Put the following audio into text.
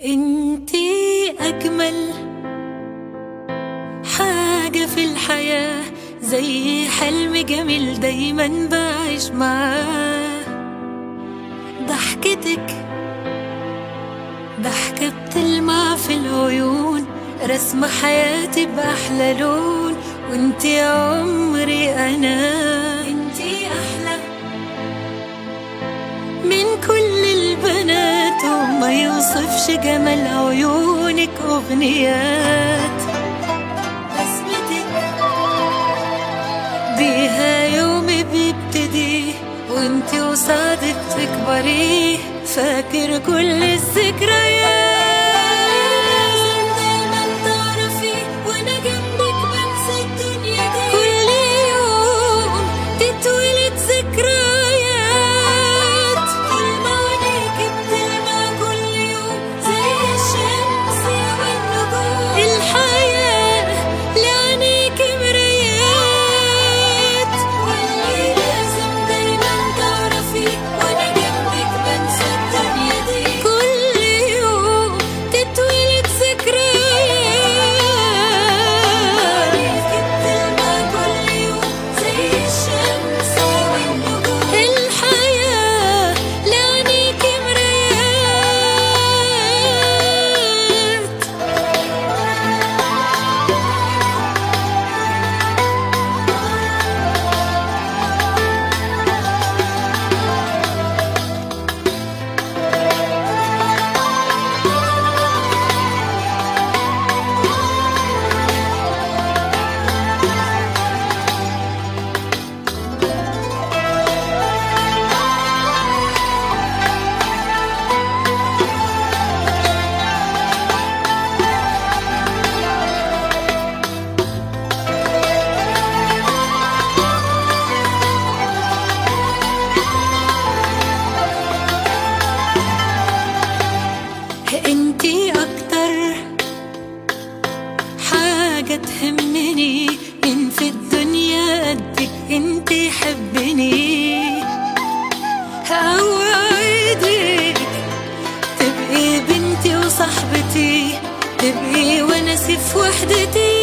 انتي اجمل حاجة في الحياة زي حلم جميل دايما بعيش معاه ضحكتك ضحكة بتلمع في العيون رسم حياتي بأحلى لون وانتي عمري أنا انتي أحلى من كل البنات وما يوصفش جمال عيونك أغنيات بسمتك بيها يومي بيبتدي وانتي وسعدك تكبري فاكر كل الذكريات دايما تعرفي وانا جنبك بنسى الدنيا دي كل يوم تتولد ذكريات كلمة عينيكي بتلمع كل يوم زي الشمس والنجوم الحياة لعينيكي مرايات واللي لازم دايما تعرفي وانا جنبك بنسى الدنيا دي كل يوم تتولد ذكريات بتلمع كل يوم زي الشمس والنجوم الحياة لعينيكي مرايات انتي اكتر حاجة تهمني مين في الدنيا قدك انتي حبني اوعدك تبقي بنتي وصاحبتي تبقي ونسي في وحدتي